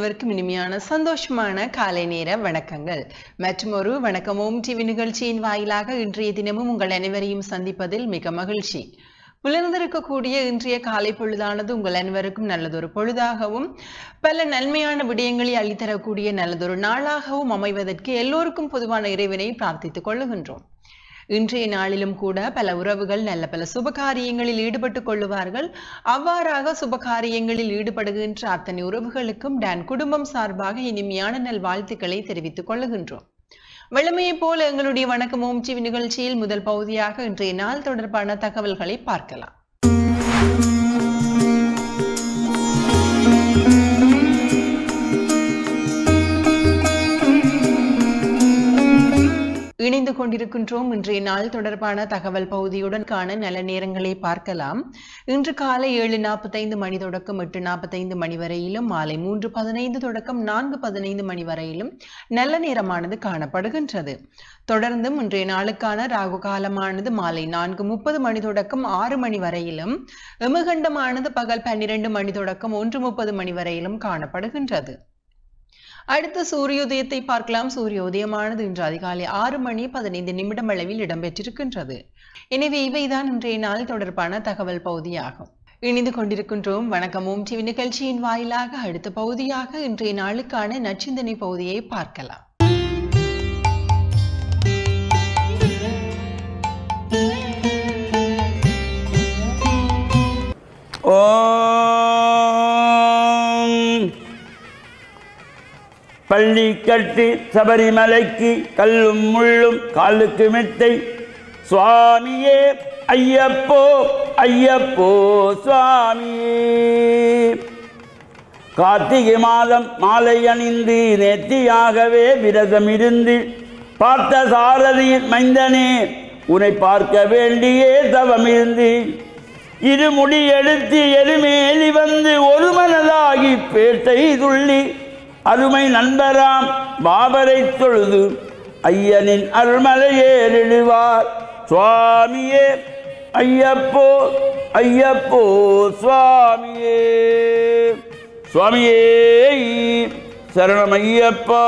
அனைவருக்கும் இனிமையான சந்தோஷமான காலை நேர வணக்கங்கள் மற்றும் ஒரு வணக்கமும் டிவி நிகழ்ச்சியின் வாயிலாக இன்றைய தினமும் உங்கள் அனைவரையும் சந்திப்பதில் மிக மகிழ்ச்சி புலர்ந்திருக்கக்கூடிய இன்றைய காலை பொழுதானது உங்கள் அனைவருக்கும் நல்லதொரு பொழுதாகவும் பல நன்மையான விடயங்களை அளித்தரக்கூடிய நல்லதொரு நாளாகவும் அமைவதற்கு எல்லோருக்கும் பொதுவான இறைவனை பிரார்த்தித்துக் கொள்ளுகின்றோம் இன்றைய நாளிலும் கூட பல உறவுகள் நல்ல பல சுபகாரியங்களில் ஈடுபட்டுக் கொள்ளுவார்கள் அவ்வாறாக சுபகாரியங்களில் ஈடுபடுகின்ற அத்தனை உறவுகளுக்கும் டான் குடும்பம் சார்பாக இனிமையான நல் வாழ்த்துக்களை தெரிவித்துக் கொள்ளுகின்றோம் வழமையைப் போல எங்களுடைய வணக்கம் ஓம்ச்சி நிகழ்ச்சியில் முதல் பகுதியாக இன்றைய நாள் தொடர்பான தகவல்களை பார்க்கலாம் இணைந்து கொண்டிருக்கின்றோம் இன்றைய நாள் தொடர்பான தகவல் பகுதியுடன் காண நல்ல நேரங்களை பார்க்கலாம் இன்று காலை ஏழு நாற்பத்தைந்து மணி தொடக்கம் எட்டு நாற்பத்தைந்து மணி வரையிலும் மாலை மூன்று பதினைந்து தொடக்கம் நான்கு பதினைந்து மணி வரையிலும் நல்ல நேரமானது காணப்படுகின்றது தொடர்ந்தும் இன்றைய நாளுக்கான ராகு காலமானது மாலை நான்கு முப்பது மணி தொடக்கம் ஆறு மணி வரையிலும் எமகண்டமானது பகல் பன்னிரண்டு மணி தொடக்கம் ஒன்று முப்பது மணி வரையிலும் காணப்படுகின்றது அடுத்த சூரியோதயத்தை பார்க்கலாம் சூரியோதயமானது இன்று அதிகாலை ஆறு மணி பதினைந்து நிமிடம் அளவில் இடம்பெற்றிருக்கின்றது எனவே இவைதான் இன்றைய நாள் தொடர்பான தகவல் பகுதியாகும் இணைந்து கொண்டிருக்கின்றோம் வணக்கமும் டிவி நிகழ்ச்சியின் வாயிலாக அடுத்த பகுதியாக இன்றைய நாளுக்கான நச்சிந்தனை பகுதியை பார்க்கலாம் ஓம் பள்ளி கட்டி சபரிமலைக்கு கல்லும் முள்ளும் காலுக்கு மெத்தை சுவாமியே ஐயப்போ ஐயப்போ சுவாமியே கார்த்திகை மாதம் மாலை அணிந்து நேர்த்தியாகவே விரதம் இருந்து பார்த்த சாரதியின் மைந்தனே உன்னை பார்க்க வேண்டியே தவம் இருந்து இருமுடி எடுத்து எருமேலி வந்து ஒரு மனதாகி பேட்டை துள்ளி அருமை நண்பராம் பாபரை தொழுது ஐயனின் அருள்மலையேறிடுவார் சுவாமியே ஐயப்போ ஐயப்போ சுவாமியே சுவாமியே சரணம் ஐயப்பா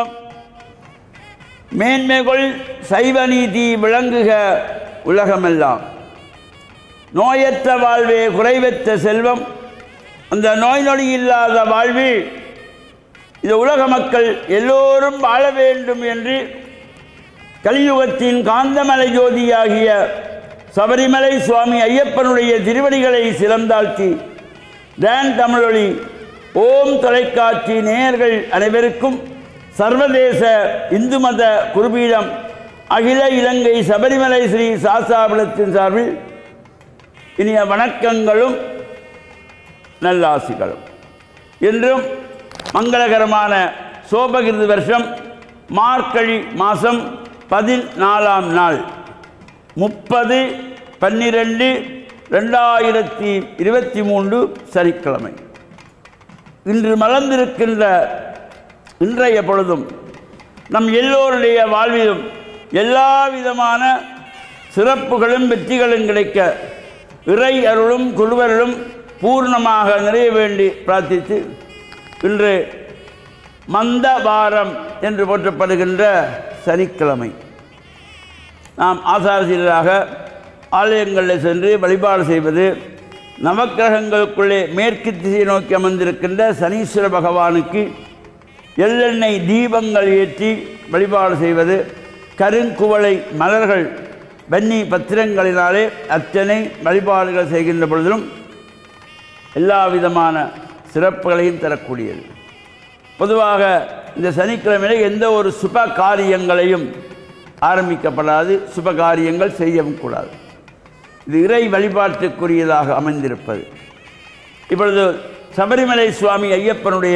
மேன்மைகள் சைவ நீதி விளங்குக உலகமெல்லாம் நோயற்ற வாழ்வே குறைவற்ற செல்வம் அந்த நோய் நொடி இல்லாத வாழ்வில் இந்த உலக மக்கள் எல்லோரும் வாழ வேண்டும் என்று கலியுகத்தின் காந்தமலை ஜோதியாகிய சபரிமலை சுவாமி ஐயப்பனுடைய திருவடிகளை சிறந்தாழ்த்தி டேன் தமிழொலி ஓம் தொலைக்காட்சி நேயர்கள் அனைவருக்கும் சர்வதேச இந்து மத குருபீடம் அகில இலங்கை சபரிமலை ஸ்ரீ சாசாபுலத்தின் சார்பில் இனிய வணக்கங்களும் நல்லாசிகளும் இன்றும் மங்களகரமான சோபகிருது வருஷம் மார்கழி மாதம் பதினாலாம் நாள் முப்பது பன்னிரெண்டு ரெண்டாயிரத்தி இருபத்தி மூன்று சனிக்கிழமை இன்று மலர்ந்திருக்கின்ற இன்றைய பொழுதும் நம் எல்லோருடைய வாழ்விலும் எல்லா விதமான சிறப்புகளும் வெற்றிகளும் கிடைக்க இறை அருளும் குருவருளும் பூர்ணமாக நிறைய வேண்டி பிரார்த்தித்து இன்று மந்தவாரம் என்று போற்றப்படுகின்ற சனிக்கிழமை நாம் ஆசாரசீலராக ஆலயங்களில் சென்று வழிபாடு செய்வது நவக்கிரகங்களுக்குள்ளே மேற்கு திசை நோக்கி அமர்ந்திருக்கின்ற சனீஸ்வர பகவானுக்கு எள்ளெண்ணெய் தீபங்கள் ஏற்றி வழிபாடு செய்வது கருங்குவளை மலர்கள் வன்னி பத்திரங்களினாலே அத்தனை வழிபாடுகள் செய்கின்ற பொழுதிலும் எல்லா விதமான சிறப்புகளையும் தரக்கூடியது பொதுவாக இந்த சனிக்கிழமையில் எந்த ஒரு சுப காரியங்களையும் ஆரம்பிக்கப்படாது சுப காரியங்கள் செய்யவும் கூடாது இது இறை வழிபாட்டுக்குரியதாக அமைந்திருப்பது இப்பொழுது சபரிமலை சுவாமி ஐயப்பனுடைய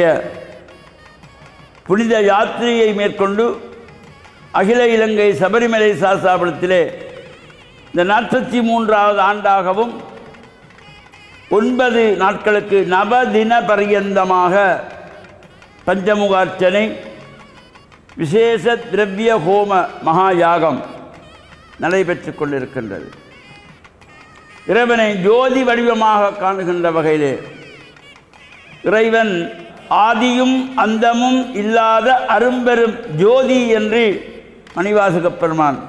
புனித யாத்திரையை மேற்கொண்டு அகில இலங்கை சபரிமலை சாஸ்தாபனத்திலே இந்த நாற்பத்தி மூன்றாவது ஆண்டாகவும் ஒன்பது நாட்களுக்கு நவதின பரியந்தமாக பஞ்சமுகார்ச்சனை விசேஷ திரவிய ஹோம மகா யாகம் நடைபெற்று கொண்டிருக்கின்றது இறைவனை ஜோதி வடிவமாக காணுகின்ற வகையிலே இறைவன் ஆதியும் அந்தமும் இல்லாத அரும்பெரும் ஜோதி என்று மணிவாசகப் பெருமான்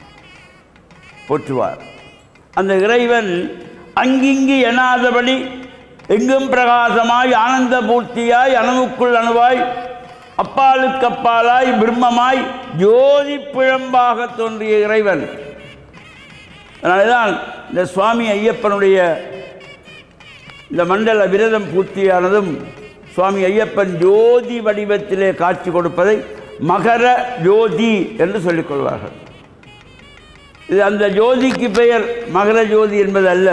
போற்றுவார் அந்த இறைவன் அங்கிங்கு எண்ணாதபடி எங்கும் பிரகாசமாய் ஆனந்த பூர்த்தியாய் அணுவுக்குள் அணுவாய் அப்பாலுக்கு அப்பாலாய் பிரம்மமாய் ஜோதி பிழம்பாக தோன்றிய இறைவன் அதனால்தான் இந்த சுவாமி ஐயப்பனுடைய இந்த மண்டல விரதம் பூர்த்தியானதும் சுவாமி ஐயப்பன் ஜோதி வடிவத்திலே காட்சி கொடுப்பதை மகர ஜோதி என்று சொல்லிக் கொள்வார்கள் இது அந்த ஜோதிக்கு பெயர் மகர ஜோதி என்பது அல்ல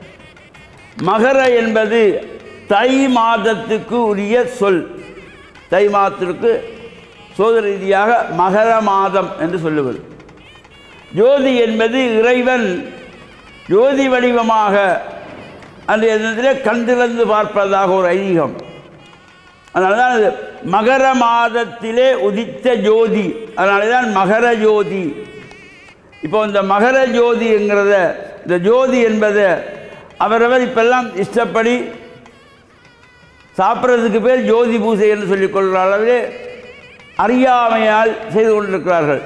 மகர என்பது தை மாதத்துக்கு உரிய சொல் தை மாதத்திற்கு சோதர ரீதியாக மகர மாதம் என்று சொல்லுவது ஜோதி என்பது இறைவன் ஜோதி வடிவமாக அன்றைய தினத்திலே கண்டிருந்து பார்ப்பதாக ஒரு ஐதீகம் அதனால தான் இது மகர மாதத்திலே உதித்த ஜோதி அதனால தான் மகர ஜோதி இப்போ இந்த மகர ஜோதிங்கிறத இந்த ஜோதி என்பதை அவரவர் இப்பெல்லாம் இஷ்டப்படி சாப்பிட்றதுக்கு பேர் ஜோதி பூஜை என்று சொல்லிக் கொள்கிற அளவிலே அறியாமையால் செய்து கொண்டிருக்கிறார்கள்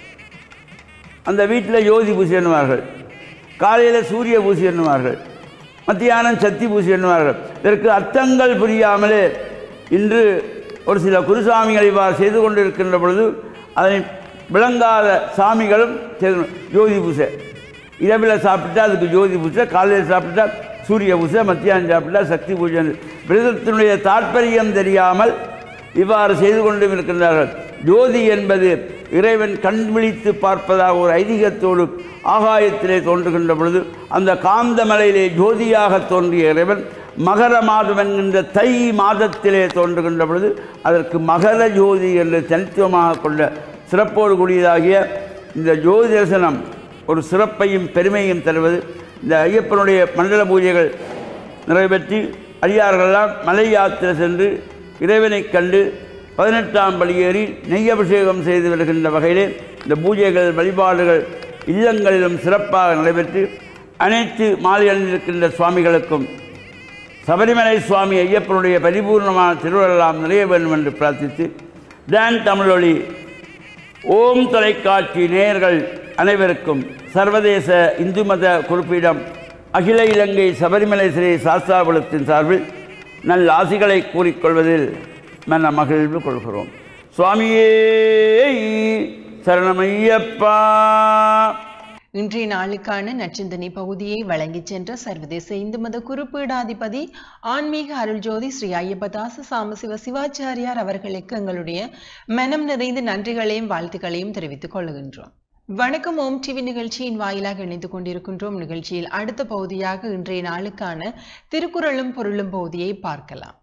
அந்த வீட்டில் ஜோதி பூஜை எண்ணுவார்கள் காலையில் சூரிய பூஜை எண்ணுவார்கள் மத்தியானம் சக்தி பூஜை எண்ணுவார்கள் இதற்கு அர்த்தங்கள் புரியாமலே இன்று ஒரு சில குருசாமிகள் இவ்வாறு செய்து கொண்டிருக்கின்ற பொழுது அதனை விளங்காத சாமிகளும் செய்து ஜோதி பூஜை இரவில் சாப்பிட்டா அதுக்கு ஜோதி பூஜை காலையில் சாப்பிட்டா சூரிய பூஜை மத்தியானம் சாப்பிட்டா சக்தி பூஜை விரதத்தினுடைய தாற்பயம் தெரியாமல் இவ்வாறு செய்து கொண்டும் இருக்கின்றார்கள் ஜோதி என்பது இறைவன் கண் விழித்து பார்ப்பதாக ஒரு ஐதீகத்தோடு ஆகாயத்திலே தோன்றுகின்ற பொழுது அந்த காந்தமலையிலே ஜோதியாக தோன்றிய இறைவன் மகர மாதம் என்கின்ற தை மாதத்திலே தோன்றுகின்ற பொழுது அதற்கு மகர ஜோதி என்று தனித்துவமாக கொண்ட சிறப்போடு கூடியதாகிய இந்த ஜோதி தரிசனம் ஒரு சிறப்பையும் பெருமையும் தருவது இந்த ஐயப்பனுடைய மண்டல பூஜைகள் நிறைவேற்றி அடியார்களெல்லாம் மலை யாத்திரை சென்று இறைவனைக் கண்டு பதினெட்டாம் படியேறி நெய் அபிஷேகம் செய்து வருகின்ற வகையிலே இந்த பூஜைகள் வழிபாடுகள் இல்லங்களிலும் சிறப்பாக நடைபெற்று அனைத்து மாலை அணிந்திருக்கின்ற சுவாமிகளுக்கும் சபரிமலை சுவாமி ஐயப்பனுடைய பரிபூர்ணமான திருவள்ளலாம் நிறைய வேண்டும் என்று பிரார்த்தித்து டான் தமிழொலி ஓம் தொலைக்காட்சி நேயர்கள் அனைவருக்கும் சர்வதேச இந்து மத குறிப்பிடம் அகில இலங்கை சபரிமலை ஸ்ரீ சாஸ்தாபுலத்தின் சார்பில் நல்ல ஆசிகளை கூறிக்கொள்வதில் மன மகிழ்வு கொள்கிறோம் சுவாமியே சரணமையப்பா இன்றைய நாளுக்கான நச்சிந்தனை பகுதியை வழங்கிச் சென்ற சர்வதேச இந்து மத குறிப்பீடாதிபதி ஆன்மீக அருள்ஜோதி ஸ்ரீ ஐயப்பதாச சாமசிவ சிவாச்சாரியார் அவர்களுக்கு எங்களுடைய மனம் நிறைந்த நன்றிகளையும் வாழ்த்துக்களையும் தெரிவித்துக் கொள்கின்றோம் வணக்கம் ஓம் டிவி நிகழ்ச்சியின் வாயிலாக இணைந்து கொண்டிருக்கின்றோம் நிகழ்ச்சியில் அடுத்த பகுதியாக இன்றைய நாளுக்கான திருக்குறளும் பொருளும் பகுதியை பார்க்கலாம்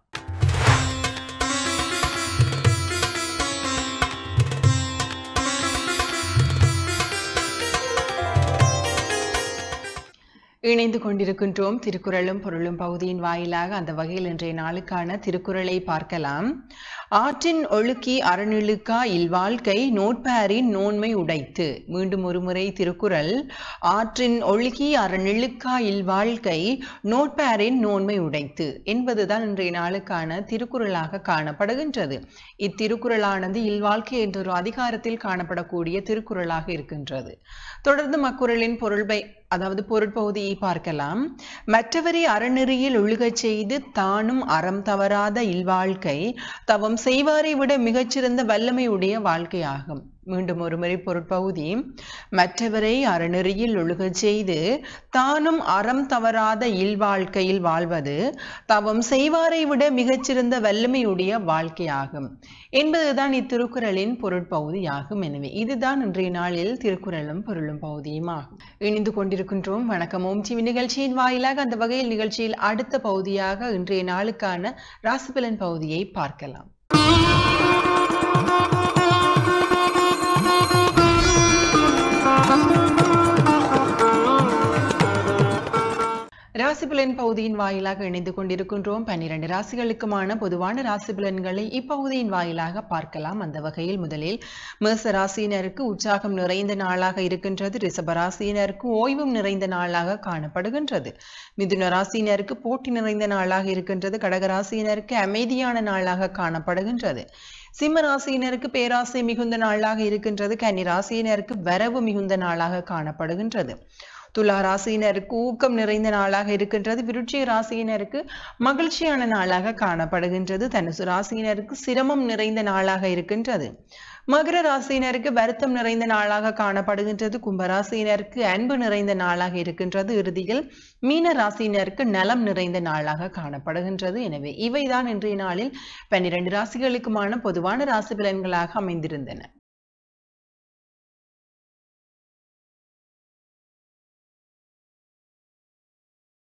இணைந்து கொண்டிருக்கின்றோம் திருக்குறளும் பொருளும் பகுதியின் வாயிலாக அந்த வகையில் இன்றைய நாளுக்கான திருக்குறளை பார்க்கலாம் ஆற்றின் ஒழுக்கி அறநிழுக்கா இல்வாழ்க்கை நோட்பாரின் நோன்மை உடைத்து மீண்டும் ஒருமுறை திருக்குறள் ஆற்றின் ஒழுகி அறநிழுக்கா இல்வாழ்க்கை நோட்பாரின் நோன்மை உடைத்து என்பதுதான் இன்றைய நாளுக்கான திருக்குறளாக காணப்படுகின்றது இத்திருக்குறளானது இல்வாழ்க்கை என்ற ஒரு அதிகாரத்தில் காணப்படக்கூடிய திருக்குறளாக இருக்கின்றது தொடர்ந்து மக்குறளின் பொருள்பை அதாவது பொருட்பகுதியை பார்க்கலாம் மற்றவரை அறநெறியில் ஒழுகச் செய்து தானும் அறம் தவறாத இல்வாழ்க்கை தவம் செய்வாரை விட மிகச்சிறந்த வல்லமையுடைய வாழ்க்கையாகும் மீண்டும் ஒருமுறை பொருட்பகுதி மற்றவரை அறநெறியில் ஒழுகச் செய்து தானும் அறம் தவறாத இல்வாழ்க்கையில் வாழ்வது தவம் செய்வாரை விட மிகச்சிறந்த வல்லமையுடைய வாழ்க்கையாகும் என்பதுதான் இத்திருக்குறளின் பொருட்பகுதியாகும் எனவே இதுதான் இன்றைய நாளில் திருக்குறளும் பொருளும் பகுதியும் ஆகும் இணைந்து கொண்டிருக்கின்றோம் வணக்கம் ஓம் டிவி நிகழ்ச்சியின் வாயிலாக அந்த வகையில் நிகழ்ச்சியில் அடுத்த பகுதியாக இன்றைய நாளுக்கான ராசிபலன் பகுதியை பார்க்கலாம் ராசி பலன் பகுதியின் வாயிலாக இணைந்து கொண்டிருக்கின்றோம் பன்னிரண்டு ராசிகளுக்குமான பொதுவான ராசி பலன்களை இப்பகுதியின் வாயிலாக பார்க்கலாம் அந்த வகையில் முதலில் மேச ராசியினருக்கு உற்சாகம் நிறைந்த நாளாக இருக்கின்றது ரிஷப ராசியினருக்கு ஓய்வும் நிறைந்த நாளாக காணப்படுகின்றது மிதுன ராசியினருக்கு போட்டி நிறைந்த நாளாக இருக்கின்றது கடக ராசியினருக்கு அமைதியான நாளாக காணப்படுகின்றது சிம்ம ராசியினருக்கு பேராசை மிகுந்த நாளாக இருக்கின்றது கன்னி ராசியினருக்கு வரவு மிகுந்த நாளாக காணப்படுகின்றது துலா ராசியினருக்கு ஊக்கம் நிறைந்த நாளாக இருக்கின்றது விருட்சிக ராசியினருக்கு மகிழ்ச்சியான நாளாக காணப்படுகின்றது தனுசு ராசியினருக்கு சிரமம் நிறைந்த நாளாக இருக்கின்றது மகர ராசியினருக்கு வருத்தம் நிறைந்த நாளாக காணப்படுகின்றது கும்பராசியினருக்கு அன்பு நிறைந்த நாளாக இருக்கின்றது இறுதியில் மீன ராசியினருக்கு நலம் நிறைந்த நாளாக காணப்படுகின்றது எனவே இவைதான் இன்றைய நாளில் பன்னிரண்டு ராசிகளுக்குமான பொதுவான ராசி பலன்களாக அமைந்திருந்தன